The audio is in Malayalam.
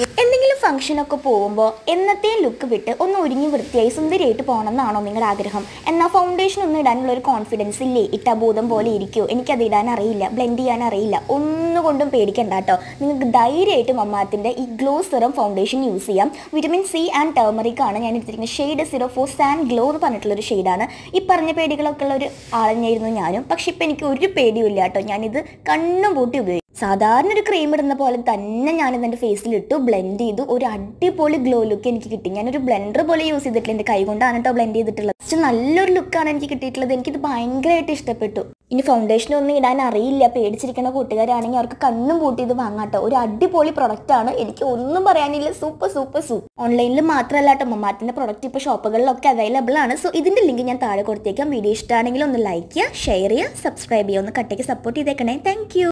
എന്തെങ്കിലും ഫംഗ്ഷനൊക്കെ പോകുമ്പോൾ എന്നത്തെ ലുക്ക് വിട്ട് ഒന്ന് ഒരുങ്ങി വൃത്തിയായി സുന്ദരിയായിട്ട് പോകണമെന്നാണോ നിങ്ങളുടെ ആഗ്രഹം എന്നാൽ ഫൗണ്ടേഷൻ ഒന്നും ഇടാനുള്ള ഒരു കോൺഫിഡൻസ് ഇല്ലേ ഇട്ട ഭൂതം പോലെ ഇരിക്കുമോ എനിക്കത് ഇടാൻ അറിയില്ല ബ്ലെൻഡ് ചെയ്യാൻ അറിയില്ല ഒന്നുകൊണ്ടും പേടിക്കണ്ട കേട്ടോ നിങ്ങൾക്ക് ധൈര്യമായിട്ട് മമ്മാത്തിൻ്റെ ഈ ഗ്ലോ സിറം ഫൗണ്ടേഷൻ യൂസ് ചെയ്യാം വിറ്റമിൻ സി ആൻഡ് ടേമറിക് ആണ് ഞാൻ എടുത്തിരിക്കുന്നത് shade zero four sand glow എന്ന് പറഞ്ഞിട്ടുള്ളൊരു ഷെയ്ഡാണ് ഈ പറഞ്ഞ പേടികളൊക്കെ ഉള്ള ഒരു ആളഞ്ഞായിരുന്നു ഞാനും പക്ഷെ ഇപ്പം എനിക്ക് ഒരു പേടിയും ഇല്ല കേട്ടോ ഞാനിത് കണ്ണും പൂട്ടി ഉപയോഗിക്കും സാധാരണ ഒരു ക്രീം ഇടുന്ന പോലെ തന്നെ ഞാനിത് എൻ്റെ ഫേസിൽ ഇട്ടു ബ്ലെൻഡ് ചെയ്തു ഒരു അടിപൊളി ഗ്ലോ ലുക്ക് എനിക്ക് കിട്ടി ഞാനൊരു ബ്ലെൻഡർ പോലെ യൂസ് ചെയ്തിട്ടില്ല എൻ്റെ കൈ കൊണ്ടാണ് കേട്ടോ ബ്ലെൻഡ് ചെയ്തിട്ടുള്ളത് പക്ഷെ നല്ലൊരു ലുക്കാണ് എനിക്ക് കിട്ടിയിട്ടുള്ളത് എനിക്കിത് ഭയങ്കരമായിട്ട് ഇഷ്ടപ്പെട്ടു ഇനി ഫൗണ്ടേഷൻ ഒന്നും ഇടാൻ അറിയില്ല പേടിച്ചിരിക്കുന്ന കൂട്ടുകാരാണെങ്കിൽ അവർക്ക് കണ്ണും പൂട്ടി ഇത് വാങ്ങാട്ടോ ഒരു അടിപൊളി പ്രൊഡക്റ്റ് ആണ് എനിക്ക് ഒന്നും പറയാനില്ല സൂപ്പർ സൂപ്പർ സൂപ്പർ ഓൺലൈനിൽ മാത്രമല്ല കേട്ടോ മമ്മാറ്റിൻ്റെ പ്രൊഡക്റ്റ് ഇപ്പോൾ ഷോപ്പുകളിലൊക്കെ അവൈലബിൾ ആണ് സോ ഇതിൻ്റെ ലിങ്ക് ഞാൻ താഴെ കൊടുത്തേക്കാം വീഡിയോ ഇഷ്ടമാണെങ്കിൽ ഒന്ന് ലൈക്ക് ചെയ്യുക ഷെയർ ചെയ്യുക സബ്സ്ക്രൈബ് ചെയ്യുക ഒന്ന് കട്ടയ്ക്ക് സപ്പോർട്ട് ചെയ്തേക്കണേ താങ്ക്